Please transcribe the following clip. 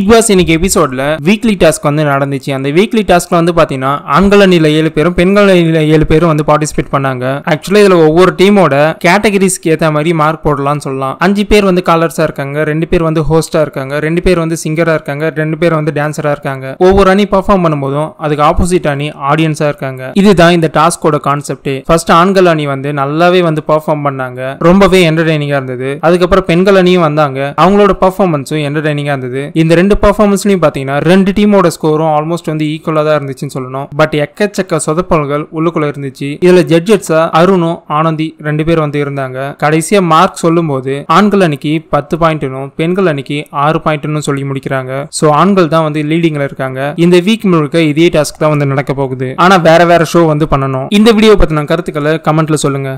big pass இன்னைக்கு எபிசோட்ல weekly task வந்து நடந்துச்சு அந்த வீக்லி டாஸ்க்ல வந்து பாத்தீங்கன்னா ஆண்கள் அணியில ஏழு பேரும் பெண்கள் அணியில ஏழு பேரும் வந்து பார்ட்டிசிபேட் பண்ணாங்க ஆக்சுவலா இதுல ஒவ்வொரு டீமோட கேட்டகரிஸ்க்கு ஏத்த மாதிரி மார்க் போடலாம்னு சொல்லலாம் அஞ்சு பேர் வந்து காலர்ஸா இருக்காங்க ரெண்டு பேர் வந்து ஹோஸ்டா இருக்காங்க ரெண்டு பேர் வந்து சிங்கரா இருக்காங்க ரெண்டு பேர் வந்து டான்சரா இருக்காங்க ஒவ்வொரு அணி பர்ஃபார்ம் பண்ணும்போதும் அதுக்கு ஆப்போசிட் அணி ஆடியன்ஸா இருக்காங்க இதுதான் இந்த டாஸ்கோட கான்செப்ட் ஃபர்ஸ்ட் ஆண்கள் அணி வந்து நல்லாவே வந்து பர்ஃபார்ம் பண்ணாங்க ரொம்பவே என்டர்டைனிங்கா இருந்தது அதுக்கப்புறம் பெண்கள் அணியும் வந்தாங்க அவங்களோட பர்ஃபார்மன்ஸும் என்டர்டைனிங்கா இருந்தது இந்த ரெண்டு பர்ஃபார்மன்ஸ்லயும் பாத்தீங்கன்னா ரெண்டு டீமோட ஸ்கோரும் ஆல்மோஸ்ட் வந்து ஈக்குவலா தான் இருந்துச்சுன்னு சொல்லணும் பட் எக்கச்சக்க சொதப்பல்கள் உள்ளுக்குள்ள இருந்துச்சு இதுல ஜட்ஜஸா அருணும் ஆனந்தி ரெண்டு பேர் வந்து இருந்தாங்க கடைசியா மார்க் சொல்லும்போது ஆண்கள் அணிக்கு பத்து பாயிண்ட்னும் பெண்கள் அணிக்கு ஆறு பாயிண்ட்னு சொல்லி முடிக்கிறாங்க சோ ஆண்கள் தான் வந்து லீடிங்ல இருக்காங்க இந்த வீக் முழுக்க இதே டாஸ்க் தான் வந்து நடக்க போகுது ஆனா வேற வேற ஷோ வந்து பண்ணணும் இந்த வீடியோ பத்தின கருத்துக்களை கமெண்ட்ல சொல்லுங்க